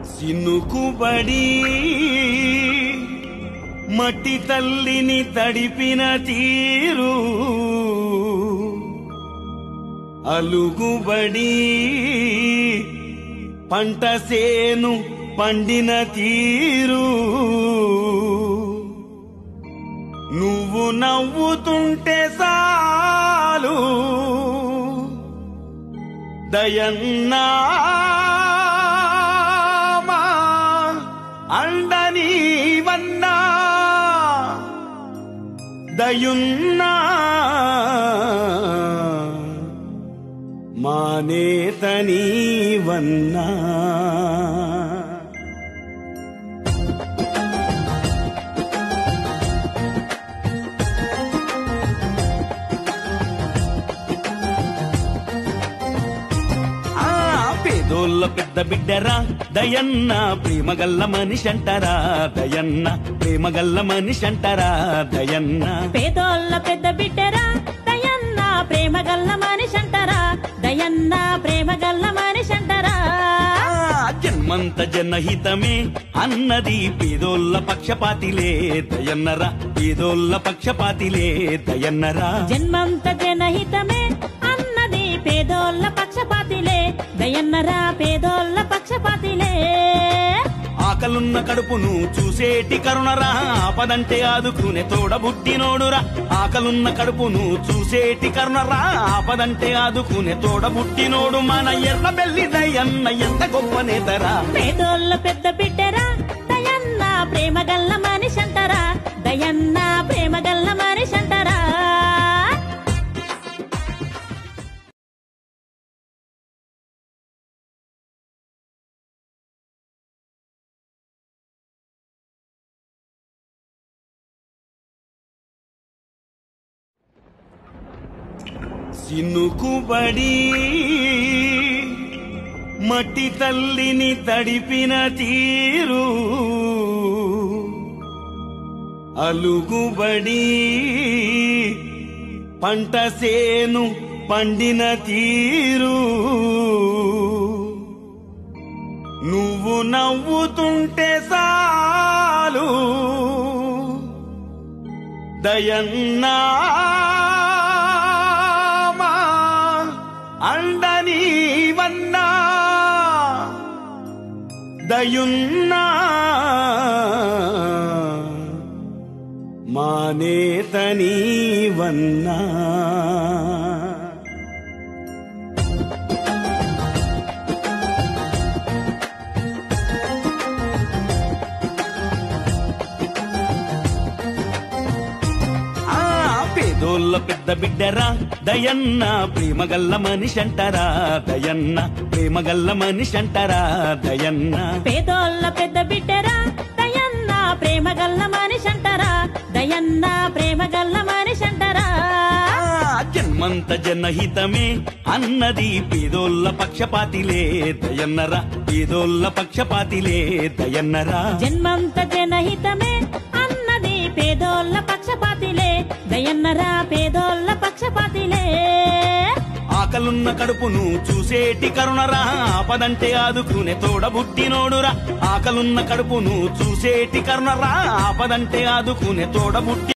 సినుకుబడి మట్టి తల్లిని తడిపిన తీరు అలుగుబడి పంట సేను పండిన తీరు నువ్వు నవ్వుతుంటే సాలు దయన్నామా అండని వన్నా దయున్నా మానేతని వన్నా ఆ పేదోళ్ళ పెద్ద బిడ్డరా దయన్న ప్రేమగల్ల మనిషి అంటారా దయన్న ప్రేమగల్ల మనిషి అంటారా దయన్న పేదోళ్ళ పెద్ద బిడ్డరా దయన్న ప్రేమ గల్ల మనిషి అంటారా దయన్న ప్రేమ గల్ల మనిషి అంటారా ఆ, జన్మంత జనహితమే అన్నది పేదోళ్ళ పక్షపాతిలే దయన్నరా పేదోళ్ళ పక్షపాతిలే దయన్నరా జన్మంత జనహితమే అన్నది పేదోళ్ళ పక్షపాతిలే దయన్నరా పేదోళ్ళ పక్షపాతిలే ఆకలున్న కడుపును చూసేటి కరుణరా ఆపదంటే ఆదుకునే తోడబుట్టినోడురా ఆకలున్న కడుపును చూసేటి కరుణరా ఆపదంటే ఆదుకునే తోడబుట్టినోడు మన ఎర్ర బెల్లి దయన్న ఎంత గొప్ప నేతరా పేదోళ్ళ పెద్ద బిడ్డరా దయన్న ప్రేమ గల్ల మనిషి అంటారా దయన్న ప్రేమ గల్ల మనిషి అంటారా సినుకుబడి మట్టి తల్లిని తడిపిన తీరు అలుగుబడి పంట సేను పండిన తీరు నువ్వు నవ్వుతుంటే సాలు దయన్నామా అండని వన్నా దయున్నా మానేతని వన్నా ఆ పేదోళ్ళ పెద్ద బిడ్డరా దయన్న ప్రేమగల్ల మనిషి అంటారా దయన్న ప్రేమగల్ల మనిషి అంటారా దయన్న పేదోళ్ళ పెద్ద బిడ్డరా దయన్న ప్రేమ గల్ల మనిషి అంటారా దయన్న ప్రేమ గల్ల మనిషి అంటారా ఆ జన్మంత జనహితమే అన్నది పేదోళ్ళ పక్షపాతిలే దయన్నరా పేదోళ్ళ పక్షపాతిలే దయన్నరా జన్మంత జనహితమే అన్నది పేదోళ్ళ పక్షపాతిలే దయన్నరా పేదోళ్ళ పక్షపాతిలే ఆకలున్న కడుపును చూసేటి కరుణరా ఆపదంటే ఆదుకునే తోడబుట్టినోడురా ఆకలున్న కడుపును చూసేటి కరుణరా ఆపదంటే ఆదుకునే తోడబుట్టి